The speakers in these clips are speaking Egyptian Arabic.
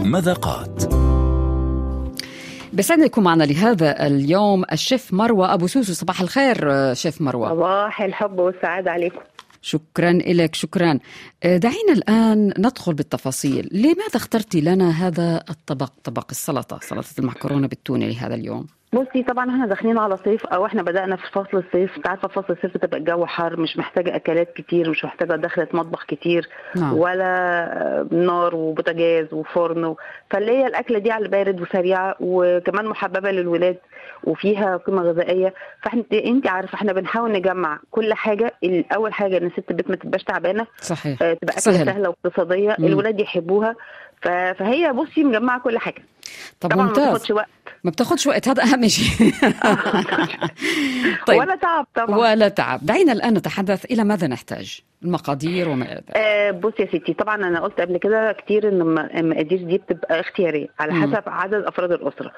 مذاقات بسعدنا يكون معنا لهذا اليوم الشيف مروة أبو سوسو صباح الخير شيف مروة صباح الحب والسعادة عليكم شكرا لك شكرا دعينا الآن ندخل بالتفاصيل لماذا اخترتي لنا هذا الطبق طبق السلطة سلطة المعكرونة بالتونة لهذا اليوم بصي طبعا احنا داخلين على صيف او احنا بدانا في فصل الصيف انت عارفه فصل الصيف بتبقى الجو حر مش محتاجه اكلات كتير مش محتاجه دخلة مطبخ كتير نعم. ولا نار وبوتاجاز وفرن فاللي هي الاكله دي على البارد وسريعه وكمان محببه للولاد وفيها قيمه غذائيه فاحنا انت عارفه احنا بنحاول نجمع كل حاجه اول حاجه ان ست البيت ما تبقاش تعبانه صحيح آه، تبقى اكله سهل. سهله واقتصاديه مم. الولاد يحبوها ف- فهي بصي مجمعه كل حاجه طب طبعا ما ممتاز بتاخدش وقت ما بتاخدش وقت هذا أهم شيء طيب ولا تعب طبعا ولا تعب دعينا الآن نتحدث إلى ماذا نحتاج المقادير وما إلى ذلك آه بصي يا ستي طبعا انا قلت قبل كده كتير ان الم- المقادير دي بتبقى اختياريه على مم. حسب عدد افراد الاسره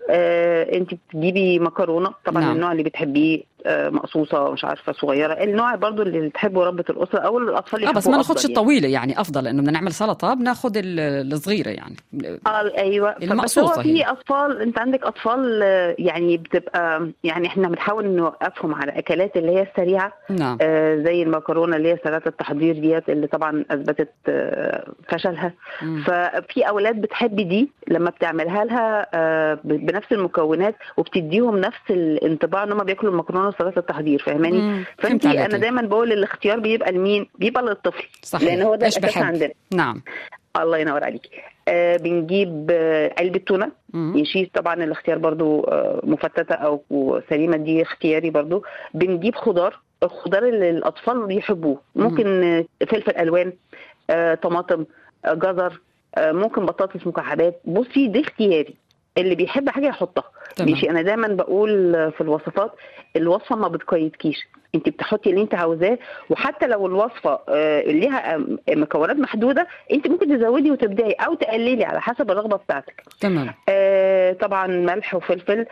آه انت بتجيبي مكرونه طبعا نعم. نعم. النوع اللي بتحبيه آه مقصوصه مش عارفه صغيره النوع برضو اللي تحبه ربة الاسره او الاطفال اه بس يحبوه ما أفضل ناخدش يعني. الطويله يعني افضل لانه بدنا نعمل سلطه بناخد ال- الصغيره يعني اه ايوه بس المقصوصة هو هي. في اطفال انت عندك اطفال آه، يعني بتبقى يعني احنا بنحاول نوقفهم على اكلات اللي هي السريعه نعم آه، زي المكرونه اللي هي سريعه التحضير ديت اللي طبعا اثبتت آه، فشلها مم. ففي اولاد بتحب دي لما بتعملها لها آه، ب- بنفس المكونات وبتديهم نفس الانطباع ان هم بياكلوا المكرونه سريعه التحضير فاهماني مم. فانت فهمت عليكي. انا دايما بقول الاختيار بيبقى لمين بيبقى للطفل صحيح لان هو ده ايش الاساس بحب عندنا نعم الله ينور عليكي آه بنجيب آه علبه تونه مم. يشيل طبعا الاختيار برضو آه، مفتته او سليمه دي اختياري برضو بنجيب خضار الخضار اللي الاطفال يحبوه ممكن آه، فلفل الوان آه، طماطم آه، جزر آه، ممكن بطاطس مكعبات بصي دي اختياري اللي بيحب حاجه يحطها تمام. ماشي انا دايما بقول آه، في الوصفات الوصفه ما بتقيدكيش انت بتحطي اللي انت عاوزاه وحتى لو الوصفه آه، ليها آه، مكونات محدوده انت ممكن تزودي وتبداي او تقللي على حسب الرغبه بتاعتك تمام آه طبعا ملح وفلفل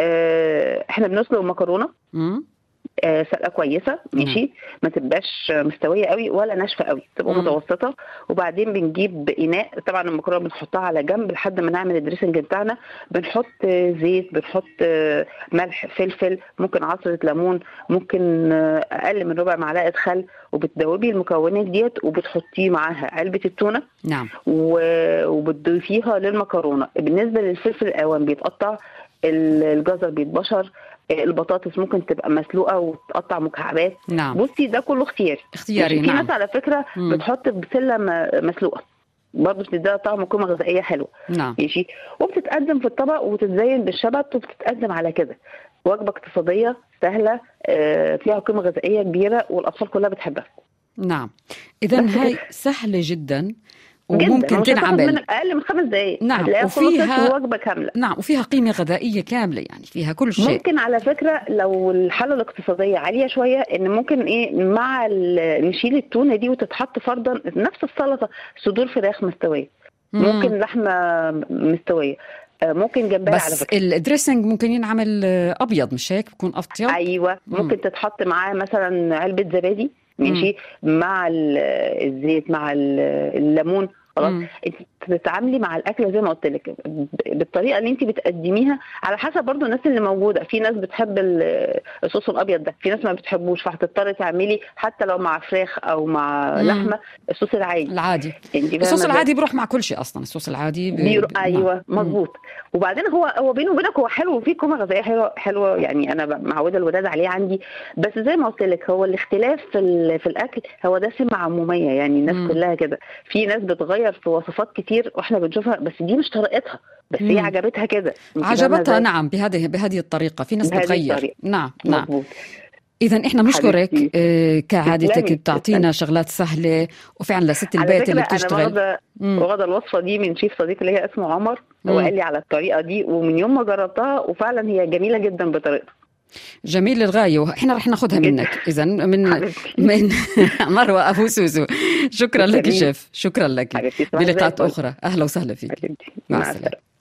آه احنا بنسلق المكرونه مم. آه سلقه كويسه ماشي ما تبقاش مستويه قوي ولا ناشفه قوي تبقى مم. متوسطه وبعدين بنجيب اناء طبعا المكرونه بنحطها على جنب لحد ما نعمل الدريسنج بتاعنا بنحط آه، زيت بنحط آه، ملح فلفل ممكن عصره ليمون ممكن آه، اقل من ربع معلقه خل وبتدوبي المكونات ديت وبتحطيه معاها علبه التونه نعم و- وبتضيفيها للمكرونه بالنسبه للفلفل الالوان بيتقطع ال- الجزر بيتبشر البطاطس ممكن تبقى مسلوقه وتقطع مكعبات نعم بصي ده كله اختياري اختياري في نعم ناس على فكره مم. بتحط بسله م- مسلوقه برضه بتديها طعم وقيمه غذائيه حلوه نعم ماشي وبتتقدم في الطبق وتتزين بالشبت وبتتقدم على كده وجبه اقتصاديه سهله آه، فيها قيمه غذائيه كبيره والاطفال كلها بتحبها نعم اذا بس هاي سهله جدا جدا وممكن ومش هتاخد تنعمل منك اقل من خمس دقائق نعم، هتلاقيها وفيها- خلصت وجبه كامله نعم وفيها قيمه غذائيه كامله يعني فيها كل شيء ممكن على فكره لو الحاله الاقتصاديه عاليه شويه ان ممكن ايه مع ال- نشيل التونه دي وتتحط فرضا نفس السلطه صدور فراخ مستويه مم. ممكن لحمه مستويه آه، ممكن جمبري على بس فكره الدريسنج ممكن ينعمل آه، ابيض مش هيك بكون اطيب ايوه مم. ممكن تتحط معاه مثلا علبه زبادي ماشي مع ال- الزيت مع ال- الليمون خلاص مم. انت بتتعاملي مع الاكله زي ما قلت لك بالطريقه اللي انت بتقدميها على حسب برضو الناس اللي موجوده في ناس بتحب ال- الصوص الابيض ده في ناس ما بتحبوش فهتضطري تعملي حتى لو مع فراخ او مع مم. لحمه الصوص العادي العادي انت فاهمة الصوص ازاي؟ العادي بيروح مع كل شيء اصلا الصوص العادي ب... بيرو... ب- ايوه نعم. مظبوط وبعدين هو هو بينه وبينك هو حلو وفيه قيمه غذائيه حلوه حلوه يعني انا ب- معوده الولاد عليه عندي بس زي ما قلت لك هو الاختلاف في ال... في الاكل هو ده سمه عموميه يعني الناس مم. كلها كده في ناس بتغير في وصفات كتير واحنا بنشوفها بس دي مش طريقتها بس هي مم. عجبتها كده انت فاهمة عجبتها ازاي؟ نعم بهذه بهذه الطريقه في ناس بهذه بتغير الطريقة. نعم نعم مظبوط اذا احنا بنشكرك حبيبتي. آه، كعادتك تسلمي، بتعطينا تسلمي. شغلات سهله وفعلا لست على البيت فكره اللي انا بتشتغل واخده مم. واخده الوصفه دي من شيف صديق اللي هي اسمه عمر هو مم. قال لي على الطريقه دي ومن يوم ما جربتها وفعلا هي جميله جدا بطريقتها جميل للغايه واحنا رح ناخذها جدا. منك اذا من حبيبتي. من مروه ابو سوسو شكرا لك تسلمي. شيف شكرا لك حبيبتي صباح بلقاءات الفل. اخرى اهلا وسهلا فيك حبيبتي مع مع السلامه السلامه